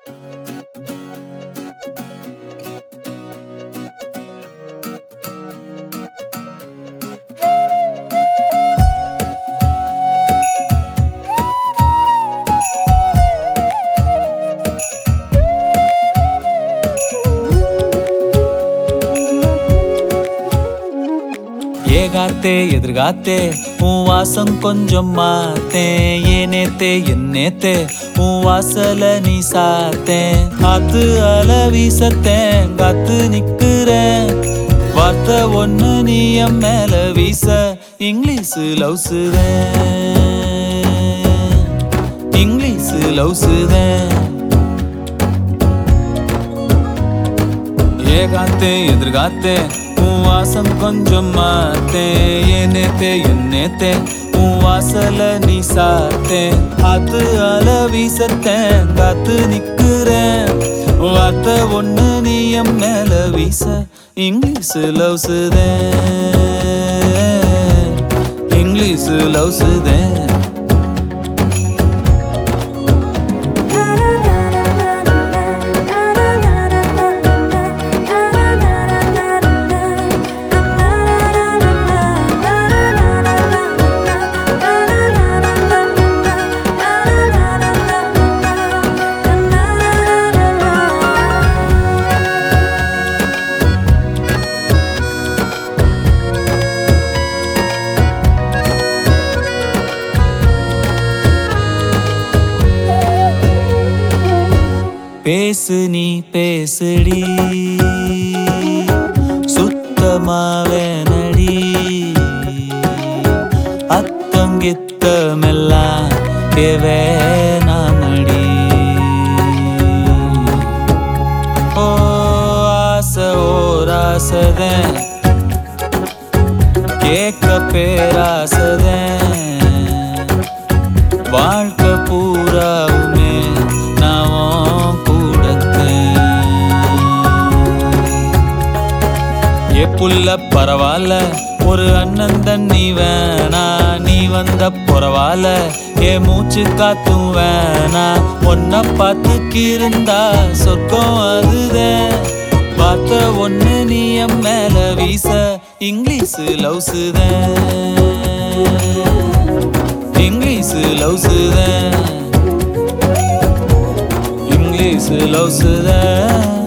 ஏகாத்தே எதிர்காத்தே உன் வாசம் கொஞ்சம் மாத்தேன் ஏனேத்தே என்னேத்தே உன் வாசல நீ சாத்தேன் காத்து அல வீசத்தேன் காத்து நிக்கிறேன் வார்த்தை ஒண்ணு நீ என் மேல வீச இங்கிலீஷ் லவ்ஸுதேன் இங்கிலீஷ் லவ்ஸுதேன் ஏகாத்தே எதிர்காத்தே உன் வாசம் கொஞ்சம் மாத்தே ஏனேத்தே என்னேத்தே உன் வாசல நீ சாத்தே காத்து அல வீசத்தேன் காத்து நிக்கிறேன் வார்த்தை ஒண்ணு நீ என் மேல வீச இங்கிலீஷ் லவ்ஸுதேன் இங்கிலீஷ் லவ்ஸுதேன் பேசு நீ பேசுடி சுத்தமாவேனடி அத்தம் கித்தமெல்லாம் வேணாமடி ஓ ஆசை ஓராசதன் கேட்க பேராசதன் வாழ்க்கை பூராவுமே நான் உன் கூடத்தேன் ஏ புள்ள பரவாயில்ல ஒரு அண்ணன் தண்ணி வேணா நீ வந்த பரவாயில்ல ஏ மூச்சு காத்தும் வேணா ஒன்ன பார்த்துக்கு இருந்தா சொர்க்கம் அதுதான் பார்த்த ஒண்ணு நீ என் மேல வீச இங்கிலீஷ் லவ்ஸுதான் இங்கிலீஷ் லவ்ஸுதான் இங்கிலீஷ் லவ்ஸுதான்